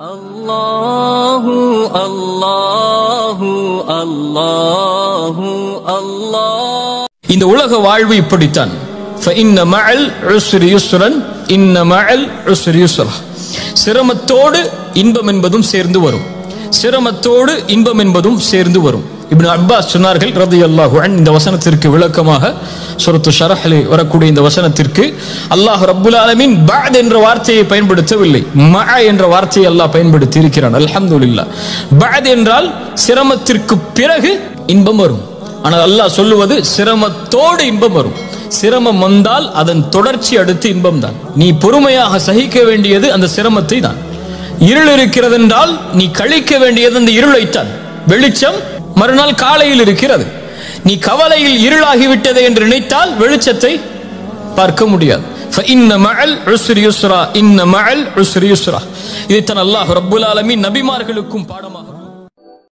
الله الله الله الله இந்த உலக வாழ்வு இப்படித்தான் فإن مع العسر يسرا إن مع العسر يسرا சிரமத்தோடு இன்பம் என்பதும் சேர்ந்து வரும் சிரமத்தோடு இன்பம் என்பதும் சேர்ந்து வரும் இப்னு அப்பாஸ் சொன்னார்கள் ரதியல்லாஹு அன் இந்த வசனத்திற்கு விளக்கமாக சுரத்து ஷரஹ்லே வரக்கூடிய இந்த வசனத்திற்கு அல்லாஹ் ரப்புல் ஆலமீன் பஅத் என்ற வார்த்தையை பயன்படுத்தவில்லை மஅ என்ற வார்த்தையை அல்லாஹ் பயன்படுத்தி இருக்கிறான் அல்ஹம்துலில்லாஹ் பஅத் என்றால் சிரமத்திற்கு பிறகு இன்பம் வரும் ஆனால் அல்லாஹ் சொல்லுவது சிரமத்தோடு இன்பம் வரும் சிரமம் வந்தால் அதன் தொடர்ச்சி அடுத்து இன்பம் தான் நீ பொறுமையாக சகிக்க வேண்டியது அந்த சிரமத்தை தான் இருள் இருக்கிறது என்றால் நீ கழிக்க வேண்டியது அந்த இருளைத்தான் வெளிச்சம் மறுநாள் காலையில் இருக்கிறது நீ கவலையில் இருளாகிவிட்டது என்று நினைத்தால் வெளிச்சத்தை பார்க்க முடியாது فإن مع العسر يسرا إن مع العسر يسرا இதைத்தான் அல்லாஹ் ரப்புல் ஆலமீன் நபிமார்களுக்கும் பாடமாக